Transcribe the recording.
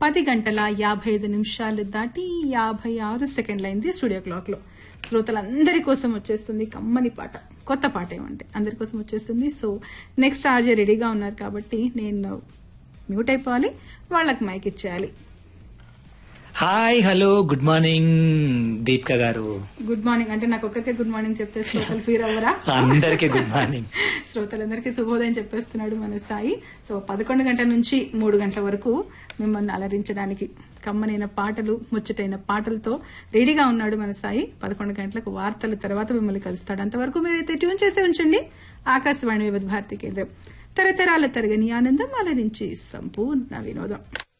పది గంటల యాభై ఐదు నిమిషాలు దాటి యాభై ఆరు సెకండ్లు అయింది స్టూడియో క్లాక్ లో శ్రోతలందరి కోసం వచ్చేస్తుంది కమ్మని పాట కొత్త పాట ఏమంటే అందరి కోసం వచ్చేస్తుంది సో నెక్స్ట్ ఆర్జే రెడీగా ఉన్నారు కాబట్టి నేను మ్యూట్ అయిపోవాలి వాళ్ళకి మైక్ ఇచ్చేయాలి hi hello good morning Deepika garu good morning అంటే నాకు ఒక్కరికే గుడ్ మార్నింగ్ చెప్తే శ్రోతలు ఫీల్ అవ్వరా అందరికీ గుడ్ మార్నింగ్ శ్రోతలందరికీ శుభోదయం చెప్పేస్తున్నాడు మన సాయి సో పదకొండు గంటల నుంచి మూడు గంటల వరకు మిమ్మల్ని అలరించడానికి కమ్మనైన పాటలు ముచ్చటైన పాటలతో రెడీగా ఉన్నాడు మన సాయి పదకొండు గంటలకు వార్తల తర్వాత మిమ్మల్ని కలుస్తాడు అంతవరకు మీరైతే ట్యూన్ చేసి ఉంచండి ఆకాశవాణి వివిధ భారతి కేంద్రం తరతరాల తరగని ఆనందం అలరించి సంపూర్ణ వినోదం